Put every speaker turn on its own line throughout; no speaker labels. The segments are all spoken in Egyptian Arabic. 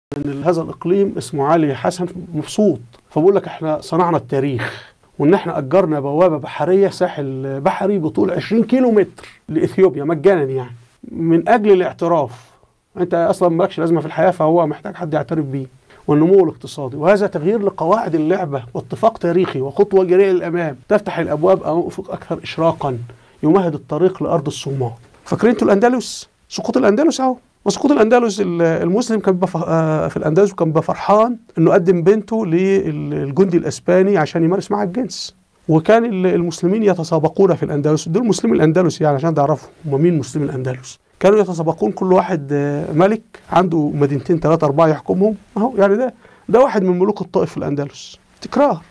ان هذا الاقليم اسمه علي حسن مبسوط فبقول لك احنا صنعنا التاريخ وان احنا اجرنا بوابه بحريه ساحل بحري بطول 20 كيلو متر لاثيوبيا مجانا يعني من اجل الاعتراف انت اصلا مالكش لازمه في الحياه فهو محتاج حد يعترف بيه والنمو الاقتصادي وهذا تغيير لقواعد اللعبه واتفاق تاريخي وخطوه جريئه للامام تفتح الابواب امام افق اكثر اشراقا يمهد الطريق لارض الصومال فاكرين انتوا الاندلس سقوط الاندلس اهو وسقوط الاندلس ال- المسلم كان بيبقى ف- آه، في الاندلس وكان بيبقى فرحان انه قدم بنته للجندي الاسباني عشان يمارس معاه الجنس وكان ال- المسلمين يتسابقون في الاندلس دول مسلمي الاندلس يعني عشان تعرفوا هم مين مسلمي الاندلس كانوا يتسابقون كل واحد آه، ملك عنده مدينتين ثلاثة أربعة يحكمهم أهو يعني ده ده واحد من ملوك الطائف في الأندلس تكرار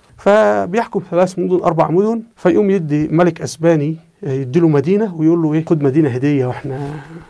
فبيحكم ثلاث مدن أربع مدن فيقوم يدي ملك أسباني آه، يديله مدينة ويقول له إيه خد مدينة هدية وإحنا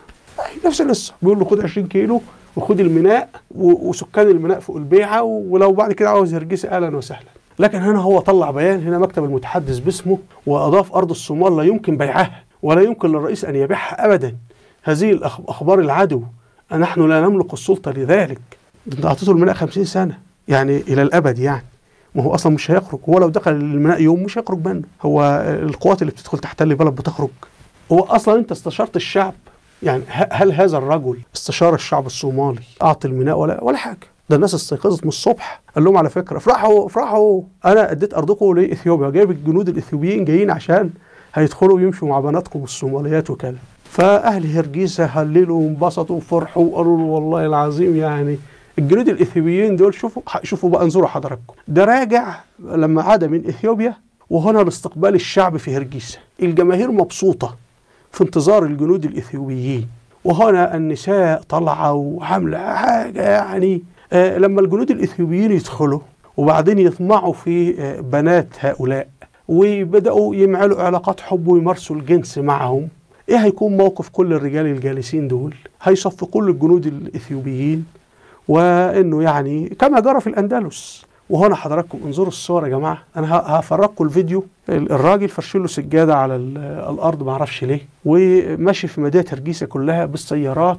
نفس القصة بيقول له خد 20 كيلو وخد الميناء و- وسكان الميناء فوق البيعة ولو بعد كده عاوز هرجسي أهلا وسهلا لكن هنا هو طلع بيان هنا مكتب المتحدث باسمه وأضاف أرض الصومال لا يمكن بيعها ولا يمكن للرئيس أن يبيعها أبدا هذه الأخ- أخبار العدو نحن لا نملك السلطة لذلك ده انت أعطيته الميناء 50 سنة يعني إلى الأبد يعني ما هو أصلا مش هيخرج هو لو دخل الميناء يوم مش هيخرج منه هو القوات اللي بتدخل تحتل بلد بتخرج هو أصلا أنت استشرت الشعب يعني ه- هل هذا الرجل استشار الشعب الصومالي أعطي الميناء ولا ولا حاجة ده الناس استيقظت من الصبح قال لهم على فكرة افرحوا افرحوا أنا أديت أرضكم لإثيوبيا جايب الجنود الإثيوبيين جايين عشان هيدخلوا يمشوا مع بناتكم الصوماليات وكذا فأهل هرجيسة هللوا وانبسطوا وفرحوا وقالوا له والله العظيم يعني الجنود الإثيوبيين دول شوفوا شوفوا بقى انظروا حضراتكم ده راجع لما عاد من إثيوبيا وهنا لاستقبال الشعب في هرجيسة الجماهير مبسوطة في انتظار الجنود الإثيوبيين وهنا النساء طالعة وعاملة حاجة يعني آه لما الجنود الإثيوبيين يدخلوا وبعدين يطمعوا في آه بنات هؤلاء وبدأوا يمعلوا علاقات حب ويمارسوا الجنس معهم ايه هيكون موقف كل الرجال الجالسين دول هيصفقوا للجنود الإثيوبيين وانه يعني كما جرى في الاندلس وهنا حضراتكم انظروا الصور يا جماعه انا ه- هفرجكم الفيديو ال- الراجل فرش له سجاده على ال- الارض ما اعرفش ليه وماشي في مدينه هرجيسه كلها بالسيارات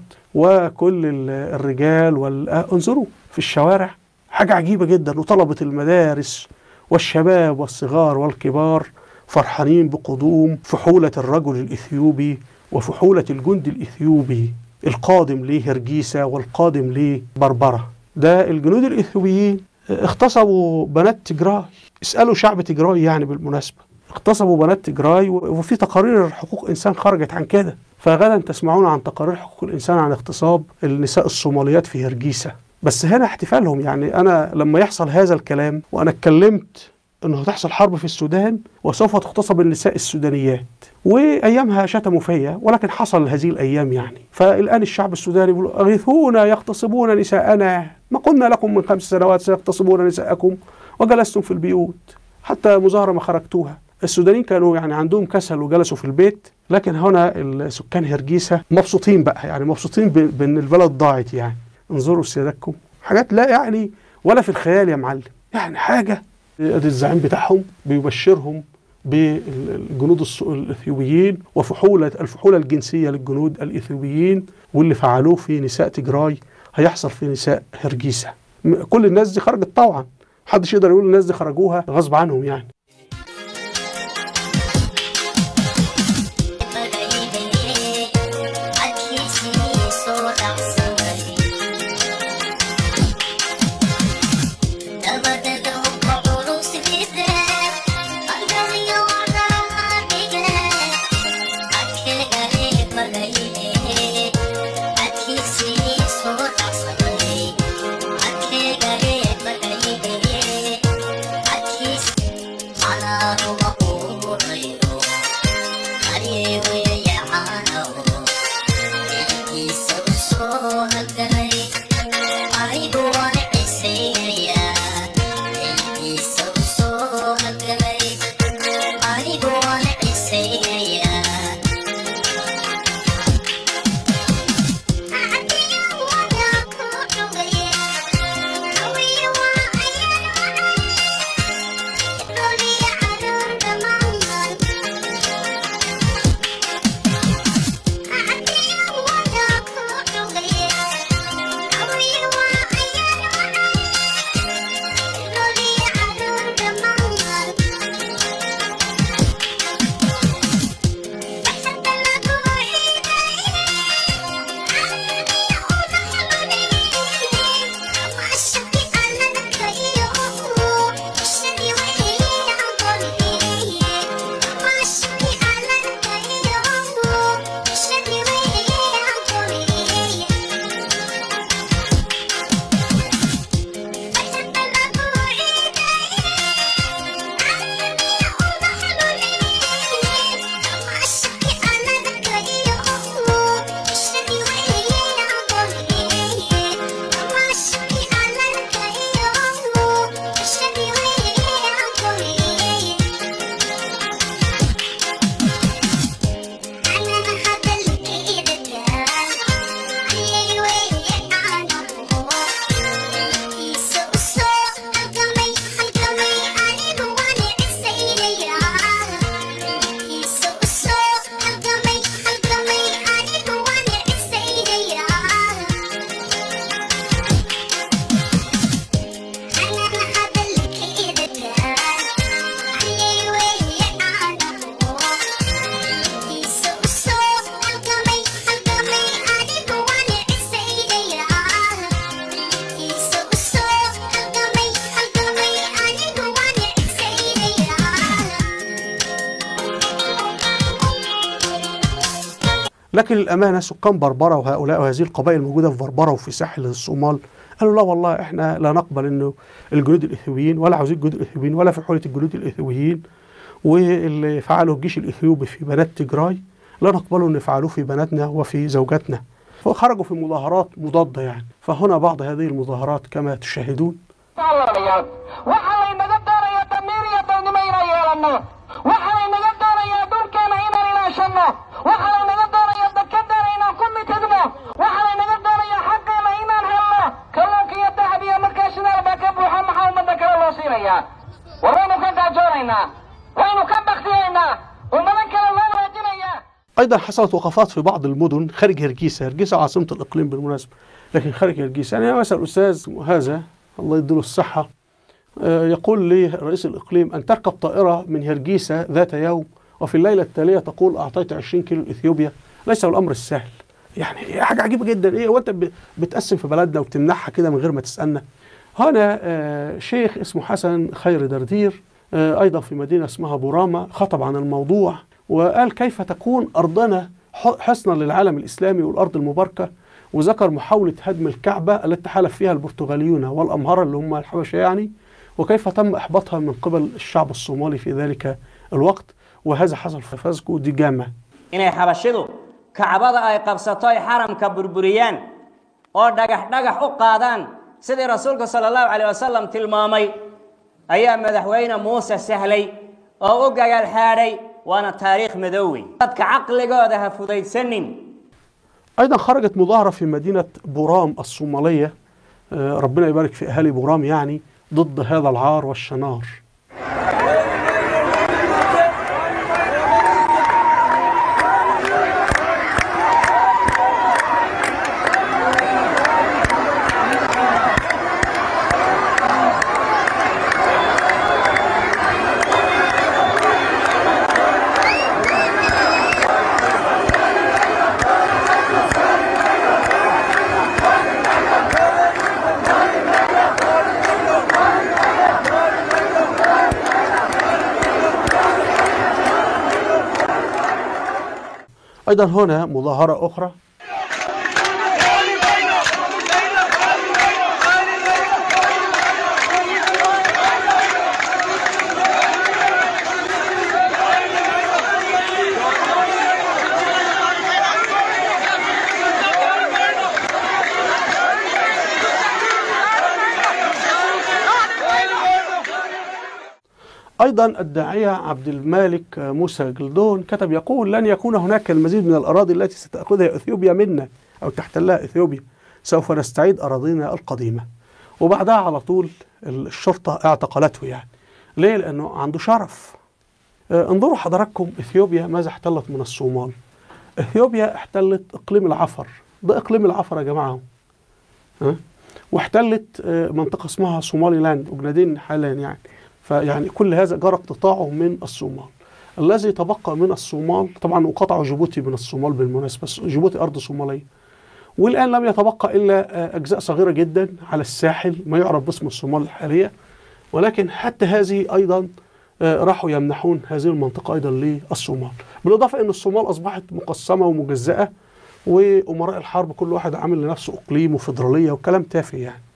وكل ال- الرجال وال آه، انظروا في الشوارع حاجه عجيبه جدا وطلبه المدارس والشباب والصغار والكبار فرحانين بقدوم فحوله الرجل الاثيوبي وفحوله الجندي الاثيوبي القادم لهرجيسة والقادم لبربرة ده الجنود الإثيوبيين اغتصبوا بنات تجراي اسألوا شعب تجراي يعني بالمناسبة اغتصبوا بنات تجراي و- وفي تقارير حقوق إنسان خرجت عن كده فغدا تسمعون عن تقارير حقوق الإنسان عن اغتصاب النساء الصوماليات في هرجيسة بس هنا احتفالهم يعني أنا لما يحصل هذا الكلام وأنا اتكلمت انه هتحصل حرب في السودان وسوف تغتصب النساء السودانيات وايامها شتموا فيا ولكن حصل هذه الايام يعني فالان الشعب السوداني بيقول اغيثونا يغتصبون نساءنا ما قلنا لكم من خمس سنوات سيغتصبون نساءكم وجلستم في البيوت حتى مظاهره ما خرجتوها السودانيين كانوا يعني عندهم كسل وجلسوا في البيت لكن هنا السكان هرجيسة مبسوطين بقى يعني مبسوطين ب- بان البلد ضاعت يعني انظروا سيادتكم حاجات لا يعني ولا في الخيال يا معلم يعني حاجه ادي الزعيم بتاعهم بيبشرهم بالجنود الص- الاثيوبيين وفحوله الفحوله الجنسيه للجنود الاثيوبيين واللي فعلوه في نساء تجراي هيحصل في نساء هرجيسه م- كل الناس دي خرجت طبعا محدش يقدر يقول الناس دي خرجوها غصب عنهم يعني لكن الامانه سكان بربره وهؤلاء وهذه القبائل الموجوده في بربره وفي ساحل الصومال قالوا لا والله احنا لا نقبل انه الجنود الاثيوبيين ولا عاوزين الجنود الاثيوبيين ولا في حوله الجنود الاثيوبيين واللي فعله الجيش الاثيوبي في بنات تجراي لا نقبله ان يفعلوه في بناتنا وفي زوجاتنا فخرجوا في مظاهرات مضاده يعني فهنا بعض هذه المظاهرات كما تشاهدون
walaalayaal waxaa laynaga doonayaa damiir iyo dadnimo inaan yeelanno waxaa laynaga doonayaa dhulkeena inaan ilaashanno waxaa laynaga doonayaa dadkadeena inaan ku mitidno waxaa laynaga doonayaa xaqeena inaan helno kalluunka iyo dahab iyo markaa shidaal baa ka buuxa maxaa ummadda kale loo siinayaa war waynu ka gaajoonaynaa waynu ka baktiyaynaa ummado kale loo wanaajinayaa
ايضا حصلت وقفات في بعض المدن خارج هرجيسا هرجيسا عاصمه الاقليم بالمناسبه لكن خارج هرجيسا يعني مثلا الاستاذ هذا الله يديله الصحه آه، يقول لي رئيس الاقليم ان تركب طائره من هرجيسا ذات يوم وفي الليله التاليه تقول اعطيت 20 كيلو اثيوبيا ليس الامر السهل يعني حاجه عجيبه جدا ايه وانت ب- بتقسم في بلدنا وبتمنحها كده من غير ما تسالنا هنا آه، شيخ اسمه حسن خير دردير آه، ايضا في مدينه اسمها بوراما خطب عن الموضوع وقال كيف تكون ارضنا ح- حصنا للعالم الاسلامي والارض المباركه وذكر محاوله هدم الكعبه التي تحالف فيها البرتغاليون والامهره اللي هم الحبشه يعني وكيف تم احباطها من قبل الشعب الصومالي في ذلك الوقت وهذا حصل في فاسكو دي جاما
inay xabashidu kacbada ay qabsato ay xaramka burburiyaan oo dhagax dhagax u qaadaan sidii rasuulku sala allahu caleyh wasalam tilmaamay ayaa madaxweyne muuse sahlay oo u gagaal xaadhay waana taariikh madowey dadka caqligooda ha fudaysanin
ايضا خرجت مظاهره في مدينه بورام الصوماليه آه، ربنا يبارك في اهالي بورام يعني ضد هذا العار والشنار ايضا هنا مظاهره اخرى أيضا الداعية عبد المالك موسى جلدون كتب يقول لن يكون هناك المزيد من الأراضي التي ستأخذها إثيوبيا منا أو تحتلها إثيوبيا سوف نستعيد أراضينا القديمة وبعدها على طول الشرطة اعتقلته يعني ليه؟ لأنه عنده شرف آه، انظروا حضراتكم إثيوبيا ماذا احتلت من الصومال إثيوبيا احتلت إقليم العفر ده إقليم العفر يا جماعة ها؟ واحتلت آه، منطقة اسمها صومالي لاند وجنادين حاليا يعني فيعني كل هذا جرى اقتطاعه من الصومال الذي تبقى من الصومال طبعا وقطعوا جيبوتي من الصومال بالمناسبة جيبوتي أرض صومالية والآن لم يتبقى إلا آه، أجزاء صغيرة جدا على الساحل ما يعرف باسم الصومال الحالية ولكن حتى هذه أيضا آه، راحوا يمنحون هذه المنطقة أيضا للصومال بالإضافة أن الصومال أصبحت مقسمة ومجزأة وأمراء الحرب كل واحد عامل لنفسه إقليم وفيدرالية وكلام تافه يعني